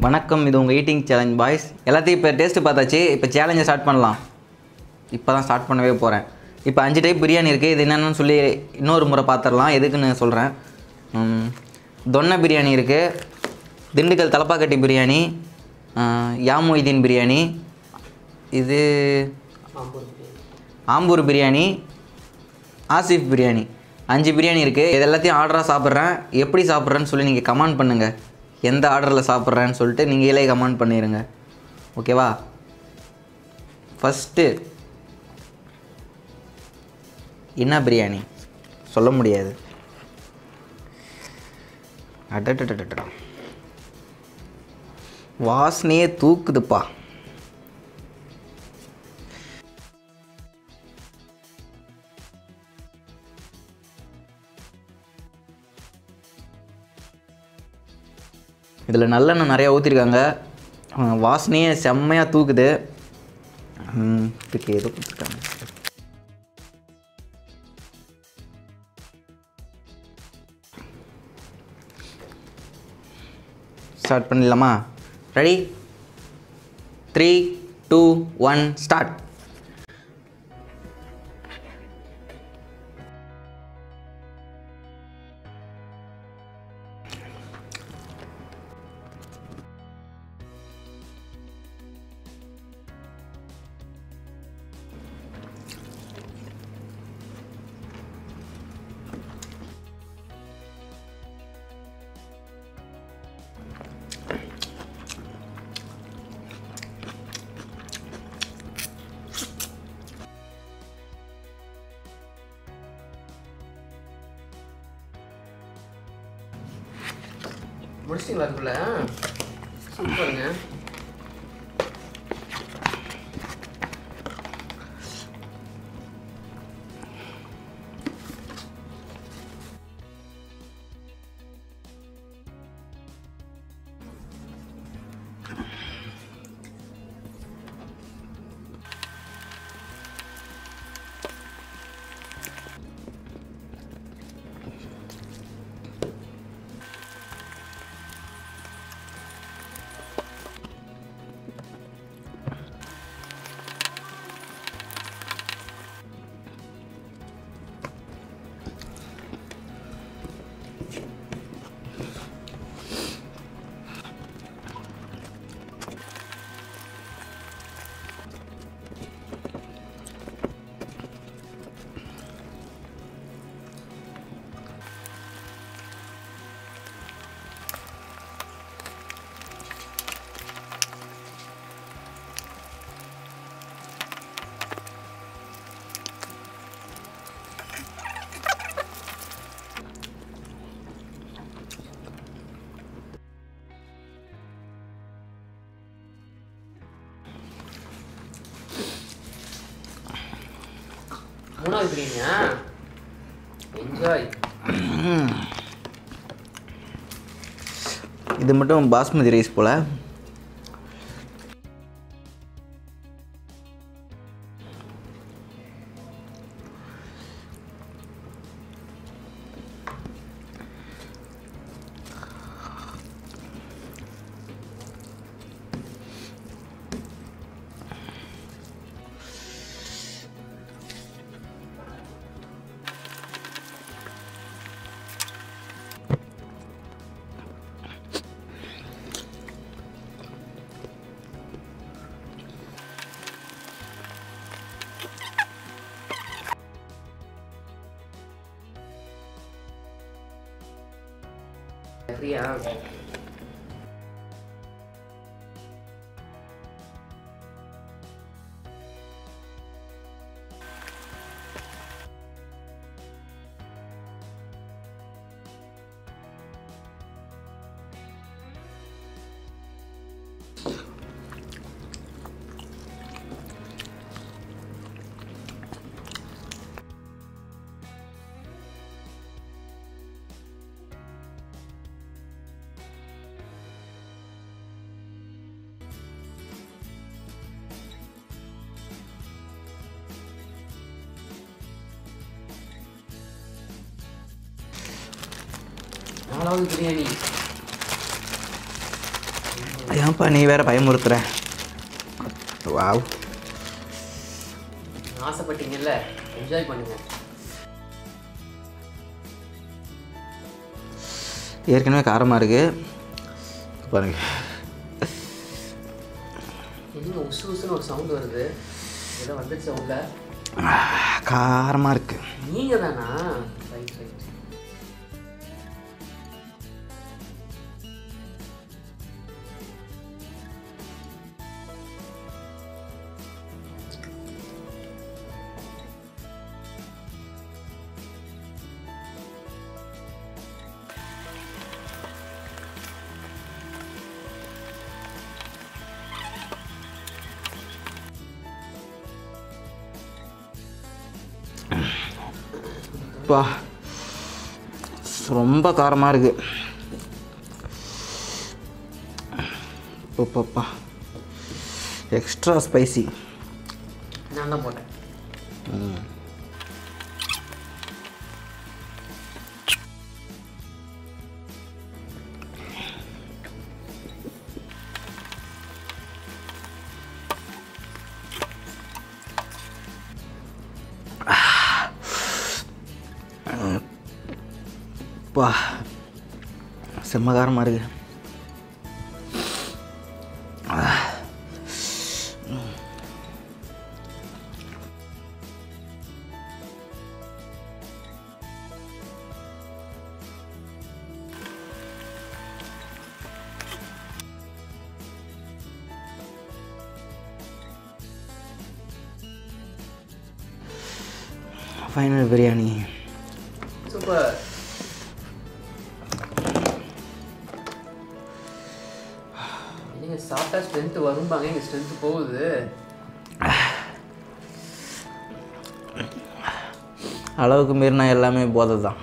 வணக்கம் இது உங்கள் ஈட்டிங் சேலஞ்ச் பாய்ஸ் எல்லாத்தையும் இப்போ டேஸ்ட்டு பார்த்தாச்சு இப்போ சேலஞ்சை ஸ்டார்ட் பண்ணலாம் இப்போ தான் ஸ்டார்ட் பண்ணவே போகிறேன் இப்போ அஞ்சு டைப் பிரியாணி இருக்குது இது என்னென்னு சொல்லி இன்னொரு முறை பார்த்துடலாம் எதுக்குன்னு சொல்கிறேன் ம், தொன்னை பிரியாணி இருக்குது திண்டுக்கல் தலப்பாக்கட்டி பிரியாணி ஆஹ், யாமொய்தீன் பிரியாணி இது ஆம்பூர் பிரியாணி ஆசிஃப் பிரியாணி அஞ்சு பிரியாணி இருக்குது இது எல்லாத்தையும் ஆர்டராக சாப்பிட்றேன் எப்படி சாப்பிட்றேன்னு சொல்லி நீங்கள் கமெண்ட் பண்ணுங்கள் எந்த ஆர்டரில் சாப்பிட்றேன்னு சொல்லிட்டு நீங்களே கமெண்ட் பண்ணிடுங்க ஓகேவா ஃபஸ்ட்டு என்ன பிரியாணி சொல்ல முடியாது அடடடடடா வாசனையே தூக்குதுப்பா இதில் நல்லெண்ணெய் நிறையா ஊற்றிருக்காங்க அஹ் வாசனையே செம்மையாக தூக்குது ம், இதுக்கு ஏதோ கொடுத்துருக்காங்க ஸ்டார்ட் பண்ணிடலாமா ready three two one start முடிச்சிட்டிங்களா அதுக்குள்ள சூப்பருங்க மூணாவது பிரியாணியா என்ஜாய் இது மட்டும் பாஸ்மதி ரைஸ் போல் ஃப்ரீயா நாலாவது பிரியாணி ஏன்ப்பா நீ வேற பயமுறுத்துற வாவ் ஆசைப்பட்டீங்கல்ல என்ஜாய் பண்ணுங்க ஏற்கனவே காரமாக இருக்குது பாருங்க என்ன உசு உசுன்னு ஒரு சவுண்ட் வருது ஏதோ வந்துருச்சு உள்ள காரமாக இருக்குது நீங்க தானா ரைட் ரைட் பா ரொம்ப காரமாக இருக்குது பப்பா எக்ஸ்ட்ரா ஸ்பைசி நான் தான் போட்டேன் பா செம்ம காரமாக இருக்கு ஃபைனல் பிரியாணி சூப்பர் என்னங்க சாப்பிட்டா ஸ்ட்ரென்த் வரும்பாங்க எங்க ஸ்ட்ரென்த் போகுது அளவுக்கு மீறினா எல்லாமே போதை தான்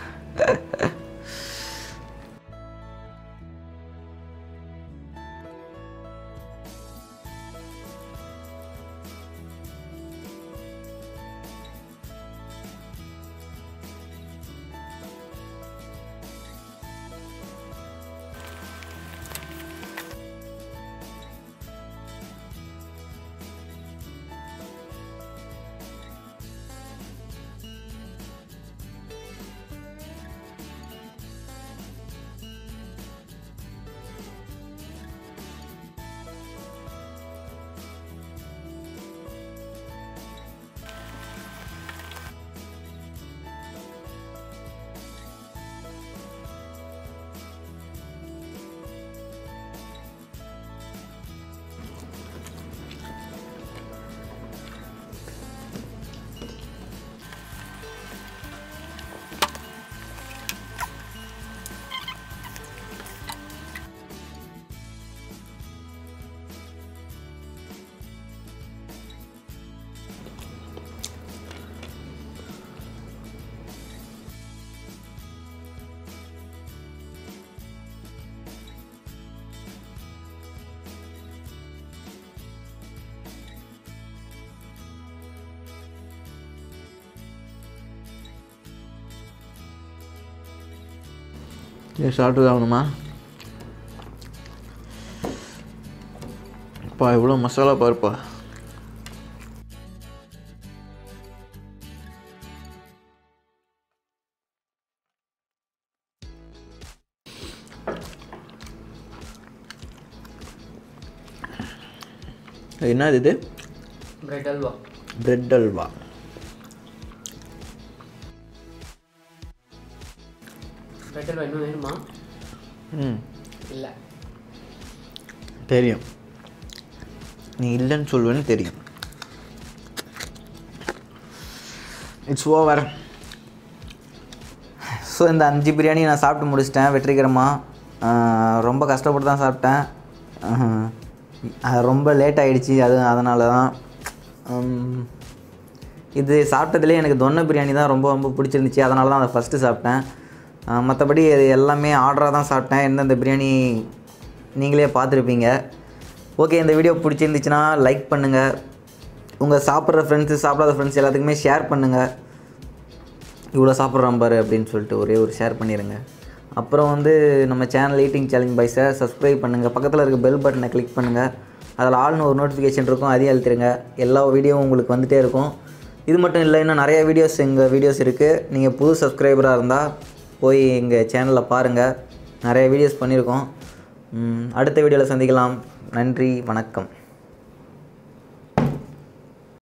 இது சாப்பிட்டு ஆகணுமா அப்பா இவ்வளோ மசாலா பாருப்பா என்னது இது bread halwa bread halwa bread halwa இன்னும் வேணுமா ம் இல்லை தெரியும் நீ இல்லைன்னு சொல்லுவேன்னு தெரியும் இட்ஸ் ஓவர் ஸோ இந்த அஞ்சு பிரியாணி நான் சாப்பிட்டு முடிச்சிட்டேன் வெற்றிகரமாக ஆஹ் ரொம்ப கஷ்டப்பட்டு தான் சாப்பிட்டேன் ஆஹ் அது ரொம்ப லேட் ஆகிடுச்சி அது அதனால தான் உம், இது சாப்பிட்டதுலேயே எனக்கு தொன்னை பிரியாணி தான் ரொம்ப ரொம்ப பிடிச்சிருந்துச்சி அதனால தான் அதை ஃபஸ்ட்டு சாப்பிட்டேன் மற்றபடி அது எல்லாமே ஆர்டராக தான் சாப்பிட்டேன் எந்தெந்த பிரியாணி நீங்களே பார்த்துருப்பீங்க ஓகே இந்த வீடியோ பிடிச்சிருந்துச்சுன்னா லைக் பண்ணுங்கள் உங்கள் சாப்பிட்ற ஃப்ரெண்ட்ஸு சாப்பிடாத ஃப்ரெண்ட்ஸ் எல்லாத்துக்குமே ஷேர் பண்ணுங்கள் இவ்வளோ சாப்பிட்றான் பாரு அப்படின்னு சொல்லிட்டு ஒரே ஒரு ஷேர் பண்ணிடுங்க அப்புறம் வந்து நம்ம சேனல் ஈட்டிங் சேலஞ்ச் பாய்ஸை சப்ஸ்கிரைப் பண்ணுங்கள் பக்கத்தில் இருக்க பெல் பட்டனை கிளிக் பண்ணுங்கள் அதில் ஆள்னு ஒரு நோட்டிஃபிகேஷன் இருக்கும் அதையும் அழுத்திடுங்க எல்லா வீடியோவும் உங்களுக்கு வந்துகிட்டே இருக்கும் இது மட்டும் இல்லை இன்னும் நிறைய வீடியோஸ் எங்கள் வீடியோஸ் இருக்குது நீங்கள் புது சப்ஸ்கிரைபராக இருந்தால் போய் எங்கள் சேனலில் பாருங்கள் நிறைய வீடியோஸ் பண்ணியிருக்கோம் ம், அடுத்த வீடியோவில் சந்திக்கலாம் நன்றி வணக்கம்